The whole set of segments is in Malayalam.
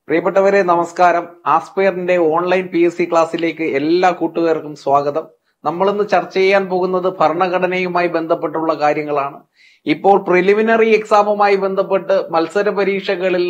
പ്രിയപ്പെട്ടവരെ നമസ്കാരം ആസ്പയറിന്റെ ഓൺലൈൻ പി എസ് സി ക്ലാസ്സിലേക്ക് എല്ലാ കൂട്ടുകാർക്കും സ്വാഗതം നമ്മളിന്ന് ചർച്ച ചെയ്യാൻ പോകുന്നത് ഭരണഘടനയുമായി ബന്ധപ്പെട്ടുള്ള കാര്യങ്ങളാണ് ഇപ്പോൾ പ്രിലിമിനറി എക്സാമുമായി ബന്ധപ്പെട്ട് മത്സര പരീക്ഷകളിൽ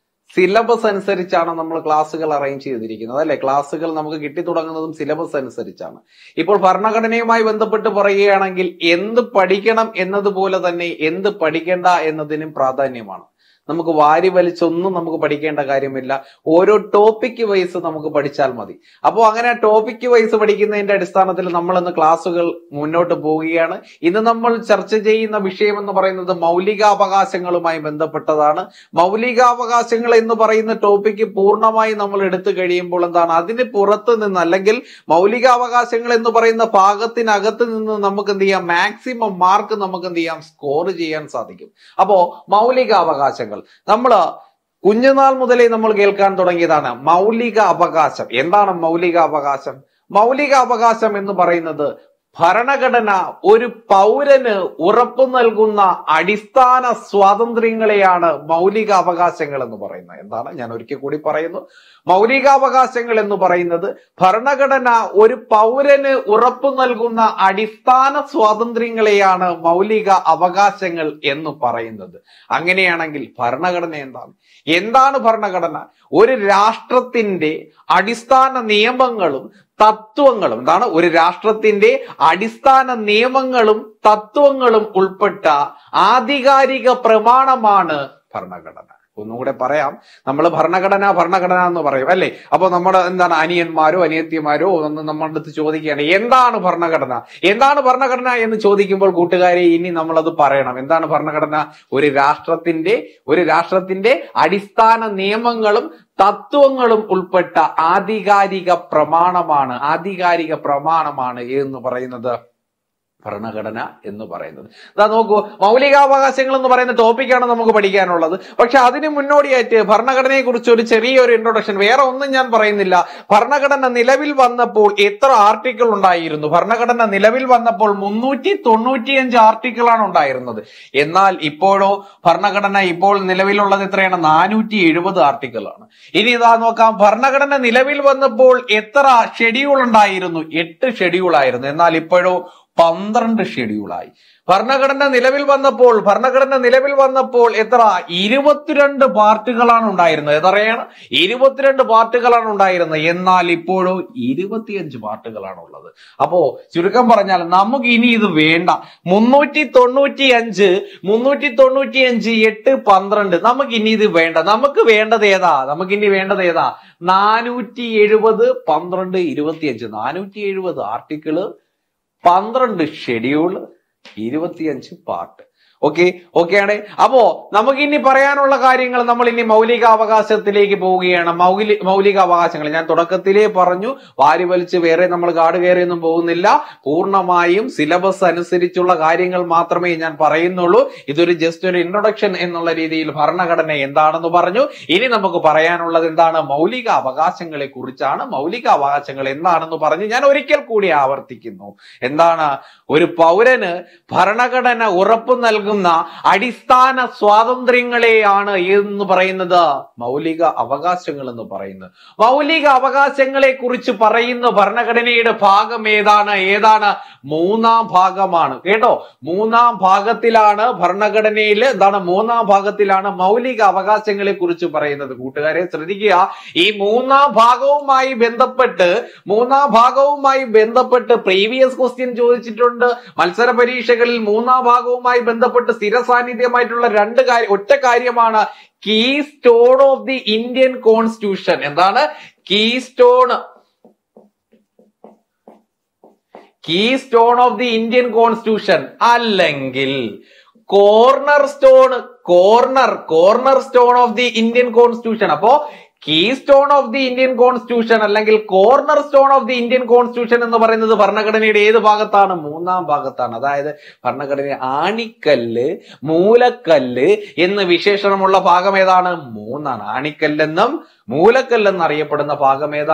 സിലബസ് അനുസരിച്ചാണ് നമ്മൾ ക്ലാസ്സുകൾ അറേഞ്ച് ചെയ്തിരിക്കുന്നത് അല്ലെ ക്ലാസ്സുകൾ നമുക്ക് കിട്ടിത്തുടങ്ങുന്നതും സിലബസ് അനുസരിച്ചാണ് ഇപ്പോൾ ഭരണഘടനയുമായി ബന്ധപ്പെട്ട് പറയുകയാണെങ്കിൽ എന്ത് പഠിക്കണം എന്നതുപോലെ തന്നെ എന്ത് പഠിക്കേണ്ട എന്നതിനും പ്രാധാന്യമാണ് നമുക്ക് വാരി വലിച്ചൊന്നും നമുക്ക് പഠിക്കേണ്ട കാര്യമില്ല ഓരോ ടോപ്പിക് വൈസ് നമുക്ക് പഠിച്ചാൽ മതി അപ്പോൾ അങ്ങനെ ടോപ്പിക് വൈസ് പഠിക്കുന്നതിന്റെ അടിസ്ഥാനത്തിൽ നമ്മൾ ഇന്ന് ക്ലാസ്സുകൾ മുന്നോട്ട് പോവുകയാണ് ഇന്ന് നമ്മൾ ചർച്ച ചെയ്യുന്ന വിഷയം എന്ന് പറയുന്നത് മൗലികാവകാശങ്ങളുമായി ബന്ധപ്പെട്ടതാണ് മൗലികാവകാശങ്ങൾ എന്ന് പറയുന്ന ടോപ്പിക്ക് പൂർണ്ണമായി നമ്മൾ എടുത്തു കഴിയുമ്പോൾ എന്താണ് അതിന് പുറത്ത് നിന്ന് അല്ലെങ്കിൽ മൗലികാവകാശങ്ങൾ എന്ന് പറയുന്ന ഭാഗത്തിനകത്ത് നിന്ന് നമുക്ക് എന്ത് ചെയ്യാം മാക്സിമം മാർക്ക് നമുക്ക് എന്ത് ചെയ്യാം സ്കോർ ചെയ്യാൻ സാധിക്കും അപ്പോ മൗലികാവകാശങ്ങൾ നമ്മള് കുഞ്ഞുനാൾ മുതലേ നമ്മൾ കേൾക്കാൻ തുടങ്ങിയതാണ് മൗലിക അവകാശം എന്താണ് മൗലിക അവകാശം മൗലിക അവകാശം എന്ന് പറയുന്നത് ഭരണഘടന ഒരു പൗരന് ഉറപ്പു നൽകുന്ന അടിസ്ഥാന സ്വാതന്ത്ര്യങ്ങളെയാണ് മൗലിക അവകാശങ്ങൾ എന്ന് പറയുന്നത് എന്താണ് ഞാൻ ഒരിക്കൽ കൂടി പറയുന്നു മൗലികാവകാശങ്ങൾ എന്ന് പറയുന്നത് ഭരണഘടന ഒരു പൗരന് ഉറപ്പു നൽകുന്ന അടിസ്ഥാന സ്വാതന്ത്ര്യങ്ങളെയാണ് മൗലിക അവകാശങ്ങൾ എന്ന് പറയുന്നത് അങ്ങനെയാണെങ്കിൽ ഭരണഘടന എന്താണ് എന്താണ് ഭരണഘടന ഒരു രാഷ്ട്രത്തിന്റെ അടിസ്ഥാന നിയമങ്ങളും തത്വങ്ങളും എന്താണ് ഒരു രാഷ്ട്രത്തിന്റെ അടിസ്ഥാന നിയമങ്ങളും തത്വങ്ങളും ഉൾപ്പെട്ട ആധികാരിക പ്രമാണമാണ് ഭരണഘടന ഒന്നുകൂടെ പറയാം നമ്മൾ ഭരണഘടന ഭരണഘടന എന്ന് പറയും അല്ലേ അപ്പൊ നമ്മുടെ എന്താണ് അനിയന്മാരോ അനിയത്തിമാരോ ഒന്ന് നമ്മുടെ അടുത്ത് ചോദിക്കുകയാണ് എന്താണ് ഭരണഘടന എന്താണ് ഭരണഘടന എന്ന് ചോദിക്കുമ്പോൾ കൂട്ടുകാരെ ഇനി നമ്മളത് പറയണം എന്താണ് ഭരണഘടന ഒരു രാഷ്ട്രത്തിന്റെ ഒരു രാഷ്ട്രത്തിന്റെ അടിസ്ഥാന നിയമങ്ങളും തത്വങ്ങളും ഉൾപ്പെട്ട ആധികാരിക പ്രമാണമാണ് ആധികാരിക പ്രമാണമാണ് എന്ന് പറയുന്നത് ഭരണഘടന എന്ന് പറയുന്നത് ഇതാ നോക്കൂ മൗലികാവകാശങ്ങൾ എന്ന് പറയുന്ന ടോപ്പിക്കാണ് നമുക്ക് പഠിക്കാനുള്ളത് പക്ഷെ അതിന് മുന്നോടിയായിട്ട് ഭരണഘടനയെ കുറിച്ച് ഒരു ചെറിയൊരു ഇൻട്രൊഡക്ഷൻ വേറെ ഒന്നും ഞാൻ പറയുന്നില്ല ഭരണഘടന നിലവിൽ വന്നപ്പോൾ എത്ര ആർട്ടിക്കിൾ ഉണ്ടായിരുന്നു ഭരണഘടന നിലവിൽ വന്നപ്പോൾ മുന്നൂറ്റി തൊണ്ണൂറ്റിയഞ്ച് ആർട്ടിക്കിളാണ് ഉണ്ടായിരുന്നത് എന്നാൽ ഇപ്പോഴോ ഭരണഘടന ഇപ്പോൾ നിലവിലുള്ളത് എത്രയാണ് നാനൂറ്റി എഴുപത് ആർട്ടിക്കിളാണ് ഇനി ഇതാ നോക്കാം ഭരണഘടന നിലവിൽ വന്നപ്പോൾ എത്ര ഷെഡ്യൂൾ ഉണ്ടായിരുന്നു എട്ട് ഷെഡ്യൂൾ ആയിരുന്നു എന്നാൽ ഇപ്പോഴോ പന്ത്രണ്ട് ഷെഡ്യൂളായി ഭരണഘടന നിലവിൽ വന്നപ്പോൾ ഭരണഘടന നിലവിൽ വന്നപ്പോൾ എത്ര ഇരുപത്തിരണ്ട് പാർട്ടുകളാണ് ഉണ്ടായിരുന്നത് എത്രയാണ് ഇരുപത്തിരണ്ട് പാർട്ടുകളാണ് ഉണ്ടായിരുന്നത് എന്നാൽ ഇപ്പോഴോ ഇരുപത്തിയഞ്ച് പാർട്ടുകളാണ് ഉള്ളത് അപ്പോ ചുരുക്കം പറഞ്ഞാൽ നമുക്ക് ഇനി ഇത് വേണ്ട മുന്നൂറ്റി തൊണ്ണൂറ്റി അഞ്ച് മുന്നൂറ്റി തൊണ്ണൂറ്റി അഞ്ച് എട്ട് പന്ത്രണ്ട് നമുക്ക് ഇനി ഇത് വേണ്ട നമുക്ക് വേണ്ടത് ഏതാ നമുക്ക് ഇനി വേണ്ടത് ഏതാ നാനൂറ്റി എഴുപത് പന്ത്രണ്ട് ഇരുപത്തിയഞ്ച് നാനൂറ്റി എഴുപത് ആർട്ടിക്കിള് പന്ത്രണ്ട് ഷെഡ്യൂൾ ഇരുപത്തിയഞ്ച് പാർട്ട് ഓക്കെ ഓക്കെ ആണ് അപ്പോ നമുക്ക് ഇനി പറയാനുള്ള കാര്യങ്ങൾ നമ്മൾ ഇനി മൗലിക അവകാശത്തിലേക്ക് പോവുകയാണ് മൗലി മൗലിക അവകാശങ്ങൾ ഞാൻ തുടക്കത്തിലേ പറഞ്ഞു വാരി വലിച്ച് വേറെ നമ്മൾ കാട് കയറിയൊന്നും പോകുന്നില്ല പൂർണ്ണമായും സിലബസ് അനുസരിച്ചുള്ള കാര്യങ്ങൾ മാത്രമേ ഞാൻ പറയുന്നുള്ളൂ ഇതൊരു ജസ്റ്റ് ഒരു ഇൻട്രൊഡക്ഷൻ എന്നുള്ള രീതിയിൽ ഭരണഘടന എന്താണെന്ന് പറഞ്ഞു ഇനി നമുക്ക് പറയാനുള്ളത് എന്താണ് മൗലിക അവകാശങ്ങളെ കുറിച്ചാണ് മൗലിക അവകാശങ്ങൾ എന്താണെന്ന് പറഞ്ഞ് ഞാൻ ഒരിക്കൽ കൂടി ആവർത്തിക്കുന്നു എന്താണ് ഒരു പൗരന് ഭരണഘടന ഉറപ്പു നൽകുന്ന അടിസ്ഥാന സ്വാതന്ത്ര്യങ്ങളെയാണ് എന്ന് പറയുന്നത് മൗലിക അവകാശങ്ങൾ എന്ന് പറയുന്നത് മൗലിക അവകാശങ്ങളെ കുറിച്ച് പറയുന്ന ഭരണഘടനയുടെ ഭാഗം ഏതാണ് ഏതാണ് മൂന്നാം ഭാഗമാണ് കേട്ടോ മൂന്നാം ഭാഗത്തിലാണ് ഭരണഘടനയിൽ എന്താണ് മൂന്നാം ഭാഗത്തിലാണ് മൗലിക അവകാശങ്ങളെ കുറിച്ച് പറയുന്നത് കൂട്ടുകാരെ ശ്രദ്ധിക്കുക ഈ മൂന്നാം ഭാഗവുമായി ബന്ധപ്പെട്ട് മൂന്നാം ഭാഗവുമായി ബന്ധപ്പെട്ട് പ്രീവിയസ് ക്വസ്റ്റ്യൻ ചോദിച്ചിട്ടുണ്ട് മത്സര പരീക്ഷകളിൽ മൂന്നാം ഭാഗവുമായി ബന്ധപ്പെട്ട് സ്ഥിര സാന്നിധ്യമായിട്ടുള്ള രണ്ട് കാര്യം ഒറ്റ കാര്യമാണ് keystone of the Indian constitution എന്താണ് keystone keystone of the Indian constitution അല്ലെങ്കിൽ cornerstone corner cornerstone of the Indian constitution അപ്പോ keystone of the Indian constitution അല്ലെങ്കിൽ cornerstone of the Indian constitution എന്ന് പറയുന്നത് ഭരണഘടനയുടെ ഏത് ഭാഗത്താണ് മൂന്നാം ഭാഗത്താണ് അതായത് ഭരണഘടന ആണിക്കല്ല് മൂലക്കല്ല് എന്ന് വിശേഷണമുള്ള ഭാഗം ഏതാണ് മൂന്നാണ് ആണിക്കല്ലെന്നും മൂലക്കല്ലെന്ന് അറിയപ്പെടുന്ന ഭാഗം ഏതാണ്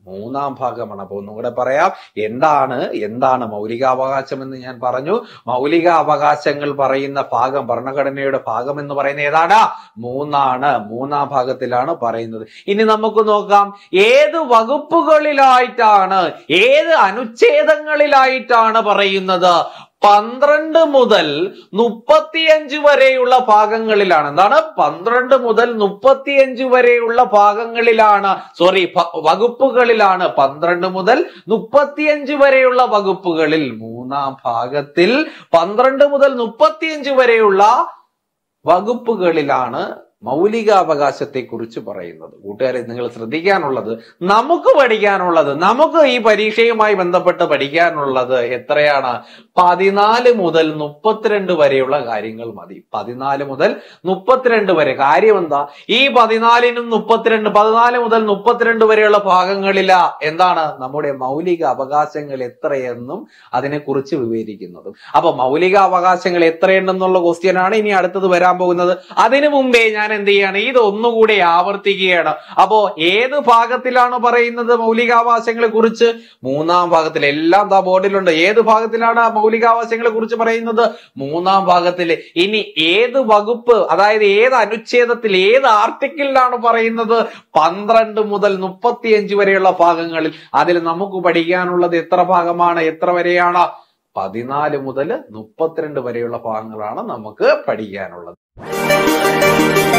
മൂന്നാം ഭാഗമാണ് അപ്പൊ ഒന്നുകൂടെ പറയാം എന്താണ് എന്താണ് മൗലികാവകാശം എന്ന് ഞാൻ പറഞ്ഞു മൗലിക അവകാശങ്ങൾ പറയുന്ന ഭാഗം ഭരണഘടനയുടെ ഭാഗം എന്ന് പറയുന്നത് ഏതാണ് മൂന്നാണ് മൂന്നാം ഭാഗത്തിലാണ് പറയുന്നത് ഇനി നമുക്ക് നോക്കാം ഏത് വകുപ്പുകളിലായിട്ടാണ് ഏത് അനുച്ഛേദങ്ങളിലായിട്ടാണ് പറയുന്നത് പന്ത്രണ്ട് മുതൽ മുപ്പത്തിയഞ്ച് വരെയുള്ള ഭാഗങ്ങളിലാണ് എന്താണ് പന്ത്രണ്ട് മുതൽ മുപ്പത്തിയഞ്ച് വരെയുള്ള ഭാഗങ്ങളിലാണ് സോറി വകുപ്പുകളിലാണ് പന്ത്രണ്ട് മുതൽ മുപ്പത്തിയഞ്ച് വരെയുള്ള വകുപ്പുകളിൽ മൂന്നാം ഭാഗത്തിൽ പന്ത്രണ്ട് മുതൽ മുപ്പത്തിയഞ്ച് വരെയുള്ള വകുപ്പുകളിലാണ് മൗലികാവകാശത്തെ കുറിച്ച് പറയുന്നത് കൂട്ടുകാരെ നിങ്ങൾ ശ്രദ്ധിക്കാനുള്ളത് നമുക്ക് പഠിക്കാനുള്ളത് നമുക്ക് ഈ പരീക്ഷയുമായി ബന്ധപ്പെട്ട് പഠിക്കാനുള്ളത് എത്രയാണ് പതിനാല് മുതൽ മുപ്പത്തിരണ്ട് വരെയുള്ള കാര്യങ്ങൾ മതി പതിനാല് മുതൽ മുപ്പത്തിരണ്ട് വരെ കാര്യം എന്താ ഈ പതിനാലിനും മുപ്പത്തിരണ്ട് പതിനാല് മുതൽ മുപ്പത്തിരണ്ട് വരെയുള്ള ഭാഗങ്ങളില എന്താണ് നമ്മുടെ മൗലിക അവകാശങ്ങൾ എത്രയെന്നും അതിനെക്കുറിച്ച് വിവരിക്കുന്നതും അപ്പൊ മൗലിക അവകാശങ്ങൾ എത്രയുണ്ടെന്നുള്ള ക്വസ്റ്റ്യൻ ആണ് ഇനി അടുത്തത് വരാൻ പോകുന്നത് അതിനു മുമ്പേ ഞാൻ എന്ത് ചെയ്യാണ് ഇത് ഒന്നുകൂടി ആവർത്തിക്കുകയാണ് അപ്പോ ഏത് ഭാഗത്തിലാണ് പറയുന്നത് മൗലികാവകാശങ്ങളെ കുറിച്ച് മൂന്നാം ഭാഗത്തിൽ എല്ലാം ദാ ബോർഡിലുണ്ട് ഏത് ഭാഗത്തിലാണ് ആ മൗലികാവകാശങ്ങളെ കുറിച്ച് പറയുന്നത് മൂന്നാം ഭാഗത്തിൽ ഇനി ഏത് വകുപ്പ് അതായത് ഏത് അനുച്ഛേദത്തിൽ ഏത് ആർട്ടിക്കിളിലാണ് പറയുന്നത് പന്ത്രണ്ട് മുതൽ മുപ്പത്തിയഞ്ച് വരെയുള്ള ഭാഗങ്ങളിൽ അതിൽ നമുക്ക് പഠിക്കാനുള്ളത് എത്ര ഭാഗമാണ് എത്ര വരെയാണ് പതിനാല് മുതൽ മുപ്പത്തിരണ്ട് വരെയുള്ള ഭാഗങ്ങളാണ് നമുക്ക് പഠിക്കാനുള്ളത്